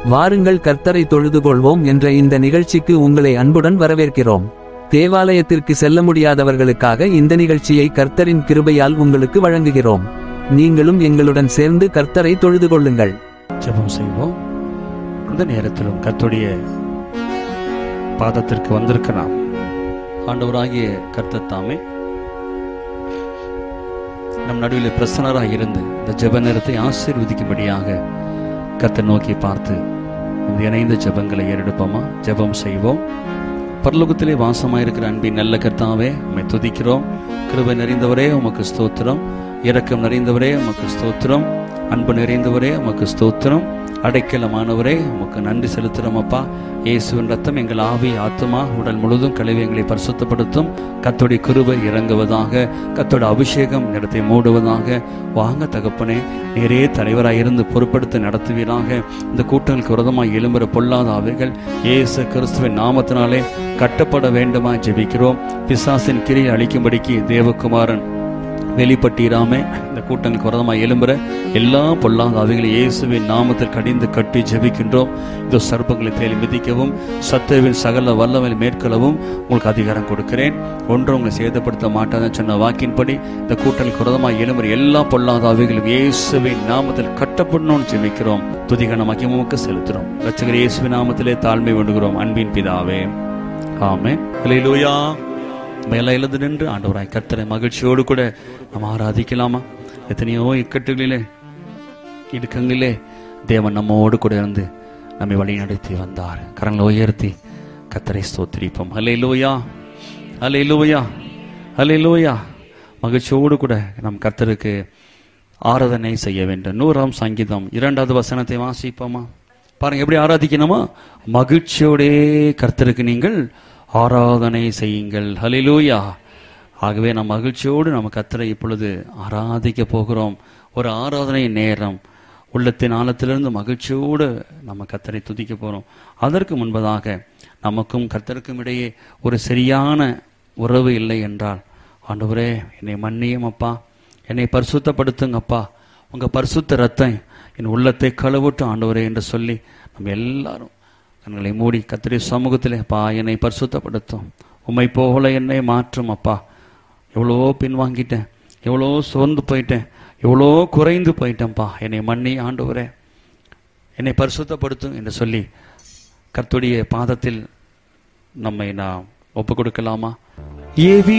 வாருங்கள் கர்த்தரை தொழுது கொள்வோம் என்ற இந்த நிகழ்ச்சிக்கு உங்களை அன்புடன் வரவேற்கிறோம் தேவாலயத்திற்கு செல்ல முடியாதவர்களுக்காக இந்த நிகழ்ச்சியை கர்த்தரின் கிருபையால் உங்களுக்கு வழங்குகிறோம் நீங்களும் எங்களுடன் சேர்ந்து கர்த்தரை தொழுது கொள்ளுங்கள் ஜெபம் செய்வோம் இந்த நேரத்திலும் கர்த்தருடைய பாதத்திற்கு வந்திருக்க நாம் ஆண்டவராகிய கர்த்தர் தாமே நம் நடுவில் பிரசனராக இருந்து இந்த ஜெப நேரத்தை ஆசீர்வதிக்கும்படியாக கர்த்தர் நோக்கி பார்த்து இந்த இணைந்த ஜெபங்களை ஏறெடுப்போமா ஜெபம் செய்வோம் பரலோகத்திலே வாசமாயிருக்கிற அன்பின் நல்ல கர்த்தாவே உம்மை துதிக்கிறோம் கிருபை நிறைந்தவரே உமக்கு ஸ்தோத்திரம் இரக்கம் நிறைந்தவரே உமக்கு ஸ்தோத்திரம் அன்பு நிறைந்தவரே உமக்கு ஸ்தோத்திரம் அடைக்கலமானவரே உமக்கு நன்றி செலுத்துகிறோம் அப்பா இயேசுவின் ரத்தம் எங்கள் ஆவி ஆத்துமா உடல் முழுதும் கழிவு எங்களை பரிசுத்தப்படுத்தும் கத்தோடைய கிருபை இறங்குவதாக கத்தோட அபிஷேகம் இடத்தை மூடுவதாக வாங்க தகப்பனே நேரே தலைவராக இருந்து பொறுப்படுத்தி நடத்துவீராக இந்த கூட்டங்களுக்கு விரதமாய் எழும்புற பொல்லாத ஆவிகள் இயேசு கிறிஸ்துவின் நாமத்தினாலே கட்டப்பட வேண்டுமா ஜெபிக்கிறோம் பிசாசின் கிரியை அழிக்கும்படிக்கு தேவகுமாரன் வெளிப்பட்டீராமே இந்த கூட்டங்களுக்கு வரதமாக எழும்புற எல்லா பொல்லாத அவைகளை இயேசுவின் நாமத்தில் கடிந்து கட்டி ஜெபிக்கின்றோம் இந்த சர்ப்பங்களை தேடி மிதிக்கவும் சத்துருவின் சகல வல்லமை மேற்கொள்ளவும் உங்களுக்கு அதிகாரம் கொடுக்கிறேன் ஒன்றும் உங்களை சேதப்படுத்த மாட்டாதுன்னு சொன்ன வாக்கின்படி இந்த கூட்டங்களுக்கு விரதமாக எழும்புற எல்லா பொல்லாத அவைகளும் இயேசுவின் நாமத்தில் கட்டப்படணும்னு ஜெபிக்கிறோம் துதிகன மகிமுக செலுத்துறோம் ரச்சகர் இயேசுவின் நாமத்திலே தாழ்மை வேண்டுகிறோம் அன்பின் பிதாவே ஆமே ஹalleluya மேல எழுந்து நின்று ஆண்டவராய் கர்த்தரை மகிழ்ச்சியோடு கூட நாம் ஆராதிக்கலாமா எத்தனையோ இக்கட்டுகளிலே இடுக்கங்களிலே தேவன் நம்மோடு கூட இருந்து நம்மை வழி நடத்தி வந்தார் கரங்களை உயர்த்தி கர்த்தரை ஸ்தோத்திரிப்போம் ஹலே லோயா ஹலே லோயா ஹலே லோயா மகிழ்ச்சியோடு கூட நம் கர்த்தருக்கு ஆராதனை செய்ய வேண்டும் நூறாம் சங்கீதம் இரண்டாவது வசனத்தை வாசிப்போமா பாருங்க எப்படி ஆராதிக்கணுமா மகிழ்ச்சியோடே கர்த்தருக்கு நீங்கள் ஆராதனை செய்யுங்கள் ஹலிலூயா ஆகவே நம் மகிழ்ச்சியோடு நம்ம கத்தரை இப்பொழுது ஆராதிக்க போகிறோம் ஒரு ஆராதனை நேரம் உள்ளத்தின் ஆழத்திலிருந்து மகிழ்ச்சியோடு நம்ம கத்தரை துதிக்க போகிறோம் அதற்கு முன்பதாக நமக்கும் கர்த்தருக்கும் இடையே ஒரு சரியான உறவு இல்லை என்றால் ஆண்டவரே என்னை மன்னியும் அப்பா என்னை பரிசுத்தப்படுத்துங்கப்பா உங்கள் பரிசுத்த ரத்தம் என் உள்ளத்தை கழுவட்டும் ஆண்டவரே என்று சொல்லி நம்ம எல்லாரும் கண்களை மூடி கத்திரி சமூகத்திலே அப்பா என்னை பரிசுத்தப்படுத்தும் உம்மை போல என்னை மாற்றும் அப்பா எவ்வளோ பின்வாங்கிட்டேன் எவ்வளோ சோர்ந்து போயிட்டேன் எவ்வளோ குறைந்து போயிட்டேன்ப்பா என்னை மன்னி ஆண்டவரே என்னை பரிசுத்தப்படுத்தும் என்று சொல்லி கர்த்துடைய பாதத்தில் நம்மை நாம் ஒப்பு கொடுக்கலாமா ஏவி